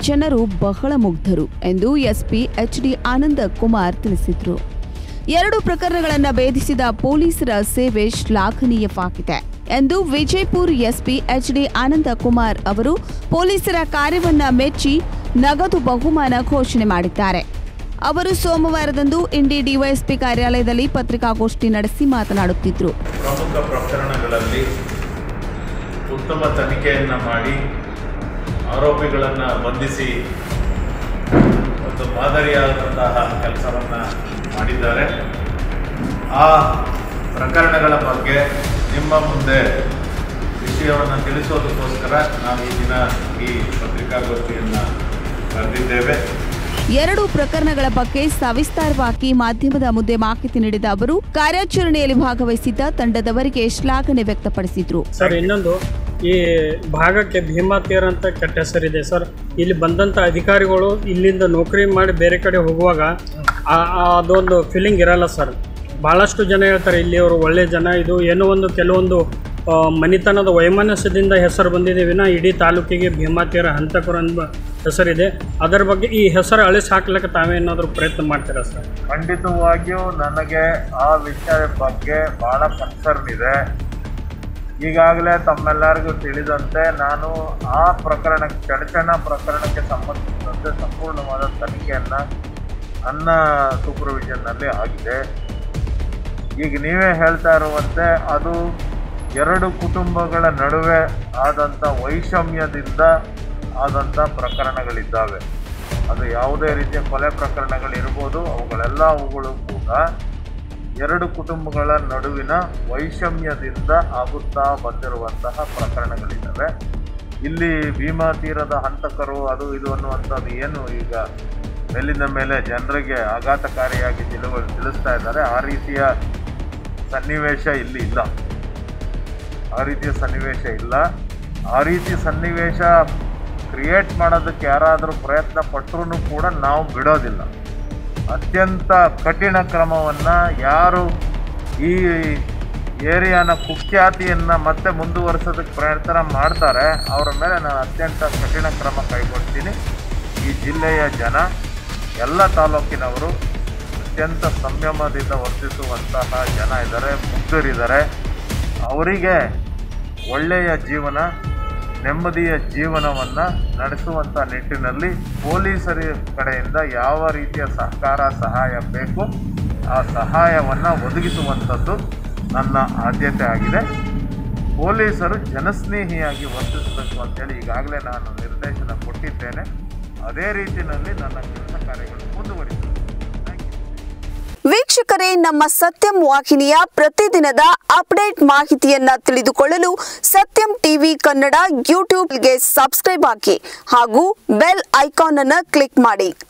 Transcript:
ಜನರು ಬಹಳ ಮುಗ್ಧರು ಎಂದು SP H D Anand Kumar ತಿಳಿಸಿದರು ಎರಡು ಪ್ರಕರಣಗಳನ್ನು ಭೇದಿಸಿದ ಪೊಲೀಸರ ಸೇವೆ ಶ್ಲಾಘನೀಯವಾಗಿದೆ ಎಂದು Vijayapura SP H D Anand Kumar ಅವರು ಪೊಲೀಸರ ಕಾರ್ಯವನ್ನ ಮೆಚ್ಚಿ ನಗದು ಬಹುಮಾನ ಘೋಷಣೆ ಮಾಡಿದ್ದಾರೆ ಅವರು ಸೋಮವಾರದಂದು ಇಂಡಿ ಡಿವೈಎಸ್ಪಿ ಕಾರ್ಯಾಲಯದಲ್ಲಿ ಪತ್ರಿಕಾಗೋಷ್ಠಿ ನಡೆಸಿ ಮಾತನಾಡುತ್ತಿದ್ದರು ಪ್ರಮುಖ ಪ್ರಕರಣಗಳಲ್ಲಿ ಉತ್ತಮ ತನಿಖೆಯನ್ನು ಮಾಡಿ ಆರೋಪಿಗಳನ್ನು ಬಂಧಿಸಿ ಒಂದು ಮಾದರಿಯಾದಂತಹ ಕೆಲಸವನ್ನು ಮಾಡಿದ್ದಾರೆ ಆ ಪ್ರಕರಣಗಳ ಬಗ್ಗೆ ನಿಮ್ಮ ಮುಂದೆ ವಿಷಯವನ್ನು ತಿಳಿಸೋದಕ್ಕೋಸ್ಕರ ನಾವು ಈ ದಿನ ಈ ಪತ್ರಿಕಾಗೋಷ್ಠಿಯನ್ನು ಕರೆದಿದ್ದೇವೆ ಎರಡು ಪ್ರಕರಣಗಳ ಬಗ್ಗೆ ಸವಿಸ್ತಾರವಾಗಿ ಮಾಧ್ಯಮದ ಮುಂದೆ ಮಾಹಿತಿ ನೀಡಿದ ಅವರು ಕಾರ್ಯಾಚರಣೆಯಲ್ಲಿ ಭಾಗವಹಿಸಿದ್ದ ತಂಡದವರಿಗೆ ಶ್ಲಾಘನೆ ವ್ಯಕ್ತಪಡಿಸಿದ್ರು ಸರ್ ಇನ್ನೊಂದು ಈ ಭಾಗಕ್ಕೆ ಭೀಮಾ ತೀರ್ ಅಂತ ಕೆಟ್ಟ ಹೆಸರಿದೆ ಸರ್ ಇಲ್ಲಿ ಬಂದಂಥ ಅಧಿಕಾರಿಗಳು ಇಲ್ಲಿಂದ ನೌಕರಿ ಮಾಡಿ ಬೇರೆ ಕಡೆ ಹೋಗುವಾಗ ಆ- ಆ ಅದೊಂದು ಫೀಲಿಂಗ್ ಇರಲ್ಲ ಸರ್ ಭಾಳಷ್ಟು ಜನ ಹೇಳ್ತಾರೆ ಇಲ್ಲಿಯವರು ಒಳ್ಳೆಯ ಜನ ಇದು ಏನೋ ಒಂದು ಕೆಲವೊಂದು ಆ, ಮನಿತನದ ವೈಮನಸ್ಯದಿಂದ ಹೆಸರು ಬಂದಿದೆ ವಿನ ಇಡೀ ತಾಲೂಕಿಗೆ ಭೀಮಾ ತೀರ ಹಂತಕರು ಅನ್ನೋ ಹೆಸರಿದೆ ಅದರ ಬಗ್ಗೆ ಈ ಹೆಸರು ಅಳಿಸಿ ಹಾಕ್ಲಿಕ್ಕೆ ತಾವೇನಾದರೂ ಪ್ರಯತ್ನ ಮಾಡ್ತೀರಾ ಸರ್ ಖಂಡಿತವಾಗಿಯೂ ನನಗೆ ಆ ವಿಷಯದ ಬಗ್ಗೆ ಬಹಳ ಕನ್ಸರ್ನ್ ಇದೆ ಈಗಾಗಲೇ ತಮ್ಮೆಲ್ಲರಿಗೂ ತಿಳಿದಂತೆ ನಾನು ಆ ಪ್ರಕರಣ ಚಡಚಣ ಪ್ರಕರಣಕ್ಕೆ ಸಂಬಂಧಿಸಿದಂತೆ ಸಂಪೂರ್ಣವಾದ ತನಿಖೆಯನ್ನು ನನ್ನ ಸೂಪರ್ವಿಷನ್ನಲ್ಲಿ ಆಗಿದೆ ಈಗ ನೀವೇ ಹೇಳ್ತಾ ಇರುವಂತೆ ಅದು ಎರಡು ಕುಟುಂಬಗಳ ನಡುವೆ ಆದಂಥ ವೈಷಮ್ಯದಿಂದ ಆದಂಥ ಪ್ರಕರಣಗಳಿದ್ದಾವೆ ಅದು ಯಾವುದೇ ರೀತಿಯ ಕೊಲೆ ಪ್ರಕರಣಗಳಿರ್ಬೋದು ಅವುಗಳೆಲ್ಲ ಅವುಗಳು ಕೂಡ ಎರಡು ಕುಟುಂಬಗಳ ನಡುವಿನ ವೈಷಮ್ಯದಿಂದ ಆಗುತ್ತಾ ಬಂದಿರುವಂತಹ ಪ್ರಕರಣಗಳಿದ್ದಾವೆ ಇಲ್ಲಿ ಭೀಮಾ ತೀರದ ಹಂತಕರು ಅದು ಇದು ಅನ್ನುವಂಥದ್ದು ಏನು ಈಗ ಮೇಲಿಂದ ಮೇಲೆ ಜನರಿಗೆ ಆಘಾತಕಾರಿಯಾಗಿ ತಿಳುವ ತಿಳಿಸ್ತಾ ಇದ್ದಾರೆ ಆ ರೀತಿಯ ಸನ್ನಿವೇಶ ಇಲ್ಲಿ ಇಲ್ಲ ಆ ರೀತಿಯ ಸನ್ನಿವೇಶ ಇಲ್ಲ ಆ ರೀತಿ ಸನ್ನಿವೇಶ ಕ್ರಿಯೇಟ್ ಮಾಡೋದಕ್ಕೆ ಯಾರಾದರೂ ಪ್ರಯತ್ನ ಪಟ್ಟರೂ ಕೂಡ ನಾವು ಬಿಡೋದಿಲ್ಲ ಅತ್ಯಂತ ಕಠಿಣ ಕ್ರಮವನ್ನು ಯಾರು ಈ ಏರಿಯಾನ ಕುಖ್ಯಾತಿಯನ್ನು ಮತ್ತೆ ಮುಂದುವರಿಸೋದಕ್ಕೆ ಪ್ರಯತ್ನ ಮಾಡ್ತಾರೆ ಅವರ ಮೇಲೆ ನಾನು ಅತ್ಯಂತ ಕಠಿಣ ಕ್ರಮ ಕೈಗೊಳ್ತೀನಿ ಈ ಜಿಲ್ಲೆಯ ಜನ ಎಲ್ಲ ತಾಲೂಕಿನವರು ಅತ್ಯಂತ ಸಂಯಮದಿಂದ ವರ್ತಿಸುವಂತಹ ಜನ ಇದ್ದಾರೆ ಮುಗ್ಧರಿದ್ದಾರೆ ಅವರಿಗೆ ಒಳ್ಳೆಯ ಜೀವನ ನೆಮ್ಮದಿಯ ಜೀವನವನ್ನು ನಡೆಸುವಂಥ ನಿಟ್ಟಿನಲ್ಲಿ ಪೊಲೀಸರ ಕಡೆಯಿಂದ ಯಾವ ರೀತಿಯ ಸಹಕಾರ ಸಹಾಯ ಬೇಕು ಆ ಸಹಾಯವನ್ನು ಒದಗಿಸುವಂಥದ್ದು ನನ್ನ ಆದ್ಯತೆ ಆಗಿದೆ ಪೊಲೀಸರು ಜನಸ್ನೇಹಿಯಾಗಿ ವರ್ತಿಸಬೇಕು ಅಂತೇಳಿ ಈಗಾಗಲೇ ನಾನು ನಿರ್ದೇಶನ ಕೊಟ್ಟಿದ್ದೇನೆ ಅದೇ ರೀತಿಯಲ್ಲಿ ನನ್ನ ಕೆಲಸ ಕಾರ್ಯಗಳು ಮುಂದುವರಿತವೆ ಥ್ಯಾಂಕ್ ಯು ವೀಕ್ಷಕರೇ ನಮ್ಮ ಸತ್ಯಂ ವಾಹಿನಿಯ ಪ್ರತಿದಿನದ ಅಪ್ಡೇಟ್ ಮಾಹಿತಿಯನ್ನ ತಿಳಿದುಕೊಳ್ಳಲು ಸತ್ಯಂ ಟಿವಿ ಕನ್ನಡ ಯೂಟ್ಯೂಬ್ಗೆ ಸಬ್ಸ್ಕ್ರೈಬ್ ಹಾಕಿ ಹಾಗೂ ಬೆಲ್ ಐಕಾನ್ ಅನ್ನು ಕ್ಲಿಕ್ ಮಾಡಿ